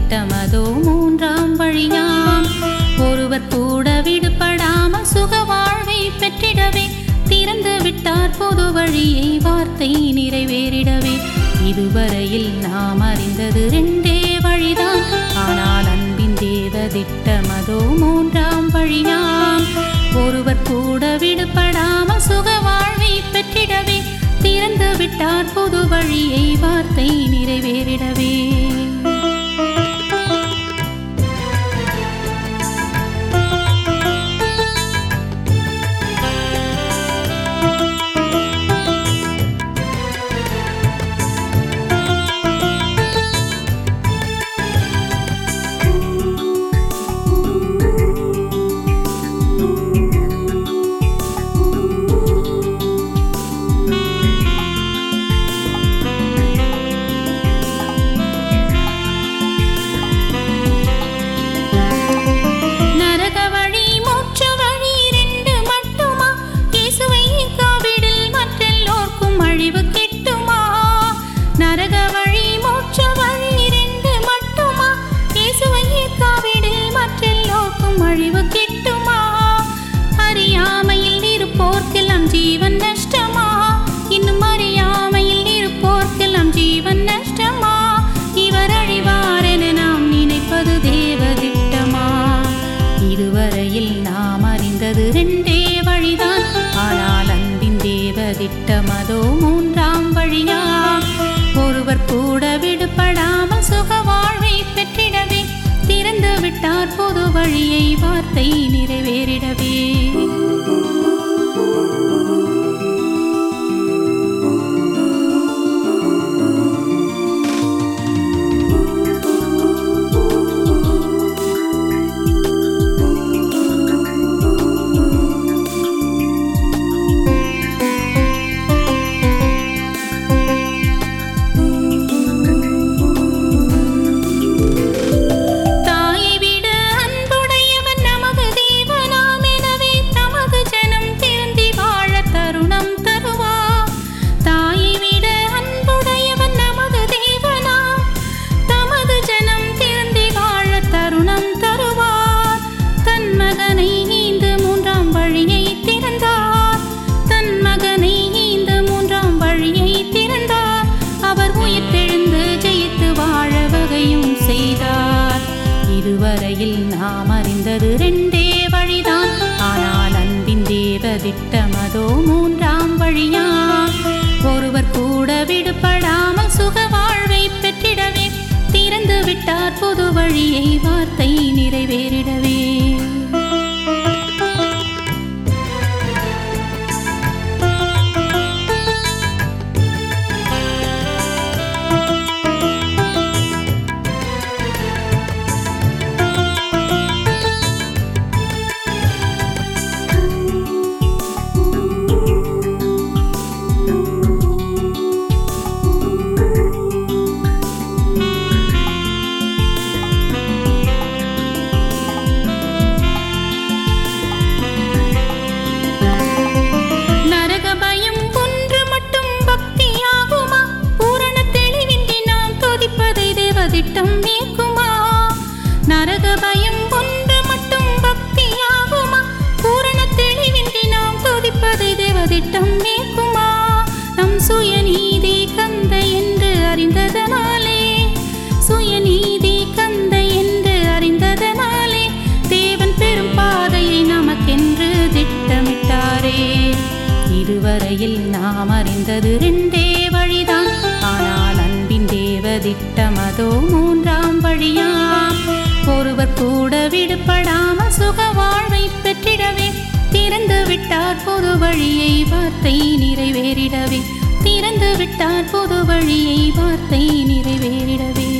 திட்டமதோ மூன்றாம் வழியாம் ஒருவர் கூட விடுபடாமல் சுக வாழ்வை பெற்றிடவே திறந்து விட்டார் பொது வழியை வார்த்தை நிறைவேறிடவே இதுவரையில் நாம் அறிந்தது ரெண்டே வழிதான் ஆனால் அன்பின் தேவ திட்டமதோ மூன்றாம் வழியாம் ஒருவர் கூட விடுபடாமல் சுக வாழ்வை பெற்றிடவே திறந்து விட்டார் பொது வழியை வார்த்தை நிறைவேறிடவே நரக வழி மோட்ச வழி ரெண்டு மட்டுமா இயேசுவை காவிடில் மற்றெல்லோர்க்கும் அழிவு கிட்டுமா நரக வழி மோட்ச வழி ரெண்டு மட்டுமா இயேசுவை காவிடில் மற்றெல்லோர்க்கும் அழிவு கிட்டுமா அறியாமையில் இருப்போர்க்கெல்லாம் ஜீவன் நஷ்டமா இன்னும் அறியாமையில் இருப்போர்க்கெல்லாம் ஜீவன் நஷ்டமா இவர் அழிவார் என நாம் நினைப்பது தேவ திட்டமா இதுவரையில் நாம் அறிந்தது ரெண்டே வழிதான் ஆனால் அன்பின் தேவ திட்டமதோ மூன்றாம் வழியா ஒருவர் கூட விடுபடாமல் சுக வாழ்வை பெற்றிடவே திறந்து விட்டார் பொது வழியை வார்த்தை நிறைவேறிடவே தாயை விட அன்புடையவன் நமது தேவனாம் எனவே தமது ஜனம் திருந்தி வாழ தருணம் தருவார் தாயை விட அன்புடையவன் நமது தேவனாம் தமது ஜனம் திருந்தி வாழ தருணம் தருவார் தன் மகனை ஈந்து மூன்றாம் வழியை திறந்தார் தன் மகனை ஈந்து மூன்றாம் வழியை திறந்தார் அவர் உயிர்த்தெழுந்து ஜெயித்து வாழ வகையும் செய்தார் இதுவரையில் நாம் அறிந்தது ரெண்டே வழிதான் ஆனால் அன்பின் தேவ திட்டமதோ மூன்றாம் வழியா ஒருவர் கூட விடுபடாமல் சுக வாழ்வை பெற்றிடவே திறந்து விட்டார் பொது வழியை வார்த்தை நிறைவேறிடவே நரக பயம் ஒன்று மட்டும் பக்தியாகுமா பூரண தெளிவின்றி நாம் துதிப்பதை தேவதிட்டம் நீக்குமா நரக பயம் ஒன்று மட்டும் பக்தியாகுமா பூரண தெளிவின்றி நாம் துதிப்பதை தேவதிட்டம் நீக்குமா நம் சுயநீதி கந்த என்று அறிந்ததனாலே சுயநீதி கந்த என்று அறிந்ததனாலே தேவன் பெரும் பாதையை நமக்கென்று திட்டமிட்டாரே இதுவரையில் நாம் அறிந்தது ரெண்டே வழிதான் ஆனால் அன்பின் தேவ திட்டமதோ மூன்றாம் வழியா ஒருவர் கூட விடுபடாமல் சுக வாழ்வை பெற்றிடவே திறந்து விட்டார் பொது வழியை வார்த்தை நிறைவேறிடவே திறந்து விட்டார் பொது வழியை வார்த்தை நிறைவேறிடவே